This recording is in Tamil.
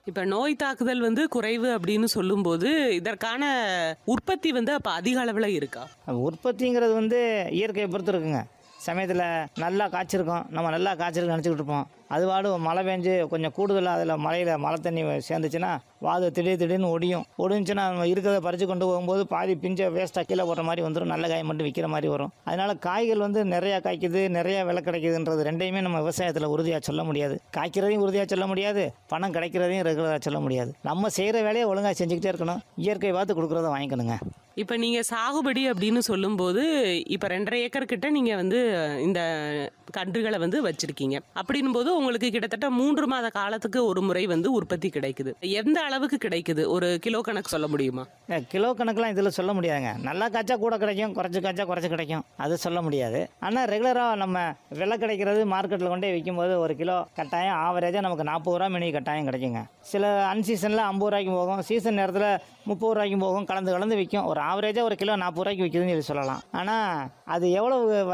இப்ப நோய் தாக்குதல் வந்து குறைவு அப்படின்னு சொல்லும்போது இதற்கான உற்பத்தி வந்து அப்ப அதிக அளவுல இருக்கா உற்பத்திங்கிறது வந்து இயற்கையை பொறுத்து இருக்குங்க சமயத்தில் நல்லா காய்ச்சிருக்கோம் நம்ம நல்லா காய்ச்சிருக்கு நினச்சிக்கிட்டு இருப்போம் அது வாடு மழை பெஞ்சு கொஞ்சம் கூடுதலாக அதில் மழையில் மழை தண்ணி சேர்ந்துச்சுன்னா வாது திடீர் திடீர்னு ஒடியும் ஒடிஞ்சுன்னா நம்ம இருக்கிறத பறித்து கொண்டு போகும்போது பாதி பிஞ்சை வேஸ்ட்டாக கீழே போடுற மாதிரி வந்துடும் நல்ல காய் மட்டும் விற்கிற மாதிரி வரும் அதனால் காய்கள் வந்து நிறையா காய்க்குது நிறையா விலை கிடைக்குதுன்றது ரெண்டையுமே நம்ம விவசாயத்தில் உறுதியாக சொல்ல முடியாது காய்க்கிறதையும் உறுதியாக சொல்ல முடியாது பணம் கிடைக்கிறதையும் ரெகுலராக சொல்ல முடியாது நம்ம செய்கிற வேலையை ஒழுங்காக செஞ்சுக்கிட்டே இருக்கணும் இயற்கை பார்த்து கொடுக்குறத வாங்கிக்கணுங்க இப்ப நீங்க சாகுபடி அப்படின்னு சொல்லும்போது இப்ப ரெண்டரை ஏக்கர் கிட்ட நீங்க வந்து இந்த கன்றுகளை வந்து வச்சிருக்கீங்க அப்படின்னும் போது உங்களுக்கு கிட்டத்தட்ட மூன்று மாத காலத்துக்கு ஒரு முறை வந்து உற்பத்தி கிடைக்குது எந்த அளவுக்கு கிடைக்குது ஒரு கிலோ கணக்கு சொல்ல முடியுமா அஹ் கிலோ கணக்கெலாம் இதில் சொல்ல முடியாதுங்க நல்லா காய்ச்சா கூட கிடைக்கும் குறைச்சி காய்ச்சா குறைச்சி கிடைக்கும் அது சொல்ல முடியாது ஆனால் ரெகுலராக நம்ம விலை கிடைக்கிறது மார்க்கெட்டில் கொண்டே விற்கும்போது ஒரு கிலோ கட்டாயம் ஆவரேஜாக நமக்கு நாற்பது ரூபா மினி கட்டாயம் கிடைக்குங்க சில அன்சீசனில் ஐம்பது ரூபாய்க்கும் போகும் சீசன் நேரத்தில் முப்பது ரூபாய்க்கும் போகும் கலந்து கலந்து விற்கும் ஒரு ஆவரேஜாக ஒரு கிலோ நாற்பது ரூபாய்க்கு விற்கிதுன்னு சொல்லி சொல்லலாம் ஆனால் அது எவ்வளவு